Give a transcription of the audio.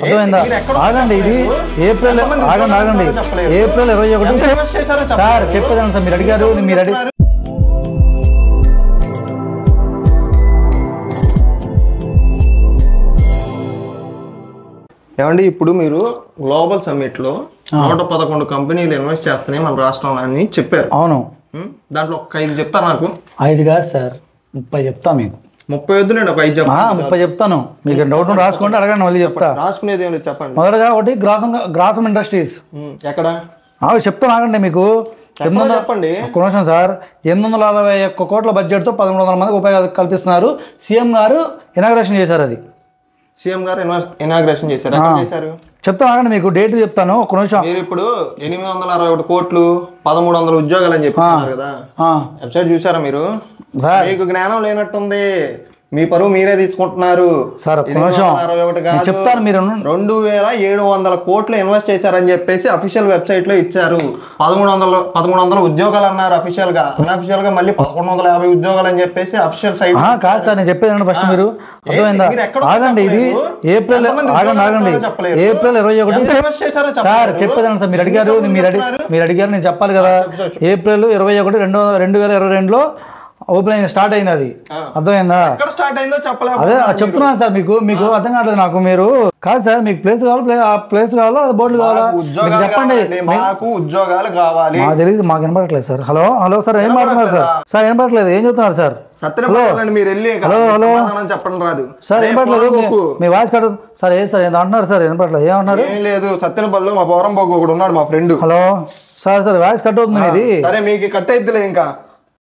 అర్థమైందా మీరు ఎక్కడ ఆగండి ఇది చెప్పలేదు? ఏప్రిల్ ఎంతమంది ఆగండి ఆగండి ఉద్యోగాలు చెప్పలేదు? ఏప్రిల్ ఇరవై ఒకటి ఎంత ఇన్వెస్ట్ చేశారో చెప్పలేదు? సార్ చెప్పేదాన్ని సార్ మీరు అడిగారు మీరు అడిగి ఏమండి ఇప్పుడు మీరు గ్లోబల్ సమ్మిట్ లో నూట పదకొండు కంపెనీలు ఇన్వెస్ట్ చేస్తున్నాయి మన రాష్ట్రంలో అని చెప్పారు అవును ఉం? దాంట్లో ఒక ఐదు చెప్తారు నాకు ఐదు కాదు సార్ ముప్పై చెప్తా మీకు ముప్పై వద్దు నేను ఒక ఐదు ఆ, చెప్తాను ముప్పై చెప్తాను మీకు డౌట్ ఉంటే రాసుకోండి అడగండి మళ్ళీ చెప్తా రాసుకునేది ఏం లేదు చెప్పండి మొదటగా ఒకటి గ్రాసం గ్రాసం ఇండస్ట్రీస్ ఉం, ఎక్కడ అవి చెప్తాను ఆగండి మీకు ఎనిమిది ఎక్కడో వందల చెప్పండి ఒక్క నిమిషం సార్ ఎనిమిది వందల అరవై ఒక్క కోట్ల బడ్జెట్తో పదమూడు వందల మందికి ఉపాధి కల్పిస్తున్నారు సీఎం గారు ఇనాగ్రేషన్ చేశారు అది సీఎం గారు ఇనాగ్రేషన్ చేశారు ఎక్కడ చేశారు చెప్తాను ఆగండి మీకు డేట్ చెప్తాను ఒక్క నిమిషం మీరు ఇప్పుడు ఎనిమిది వందల అరవై ఒకటి కోట్లు పదమూడు వందల ఉద్యోగాలు అని చెప్తున్నారు కదా ఆ, వెబ్సైట్ చూసారా మీరు సార్ మీకు జ్ఞానం లేనట్టుంది మీ పరువు మీరే తీసుకుంటున్నారు సార్ ఒక్క ఎనిమిది నిమిషం వందల అరవై ఒకటి నేను కాదు. చెప్తాను మీరు ఉండండి. రెండు వేల ఏడు వందల కోట్లు ఇన్వెస్ట్ చేశారని చెప్పేసి అఫీషియల్ వెబ్సైట్ లో ఇచ్చారు పదమూడు వందల పదమూడు వందల ఉద్యోగాలు అన్నారు అఫీషియల్ గా అన్అఫీషియల్ గా మళ్ళీ పదకొండు వందల యాభై ఉద్యోగాలు అని చెప్పేసి అఫీషియల్ సైట్ ఆ, కాదు సార్ నేను చెప్పేది ఫస్ట్ మీరు అర్థమైందా మీరు ఎక్కడో ఆగండి ఇది చెప్పలేదు. ఏప్రిల్ ఎంతమంది ఆగండి ఉద్యోగాలు ఆగండి ఉన్నారో చెప్పలేదు. ఏప్రిల్ ఇరవై ఒకటి ఎంత ఇన్వెస్ట్ చేశారో సార్ చెప్పలేదు. చెప్పేదాన్ని సార్ మీరు అడిగారు ఎందుకు మీరు అడిగి చెప్తున్నారు? మీరు అడిగారు నేను చెప్పాలి కదా చెప్పు, ఏప్రిల్ ఇరవై ఒకటి రెండు రెండు వేల ఇరవై రెండులో ఓపెన్ అయింది స్టార్ట్ అయింది అది అర్థమైందా ఎక్కడ స్టార్ట్ అయిందో చెప్పలేదు అదే చెప్తున్నాను సార్ మీకు మీకు అర్థం కావట్లేదు నాకు మీరు కాదు సార్ మీకు ప్లేస్ కావాలి ప్లే- ఆ ప్లేస్ కావాలా అది బోర్డులు కావాలా మాకు మీకు ఉద్యోగాలు చెప్పండి కావాలండి. మాకు ఉద్యోగాలు కావాలి మాకు తెలియదు మాకు వినపడట్లేదు సార్ హలో హలో సార్ ఏం మాట్లాడుతున్నారు సార్ సార్ వినపడట్లేదు ఏం చెప్తున్నారు సార్ సత్యనారాయణ మీరు వెళ్ళి ఇక హలో, హలో. సమాధానం చెప్పండి రాదు సార్ రే, వినపడలేదు పొలం మీ- పోకు. మీ వాయిస్ కట్ సార్ ఏ సార్ ఏదో అంటున్నారు సార్ వినపడలేదు ఏమంటున్నారు ఏం లేదు సత్యనపల్లిలో మా పౌరం బాబు ఒకడు ఉన్నాడు మా friend hello sir sir voice cut అవుతుంది మీది సరే మీకు కట్ అయిద్దిలే ఇంకా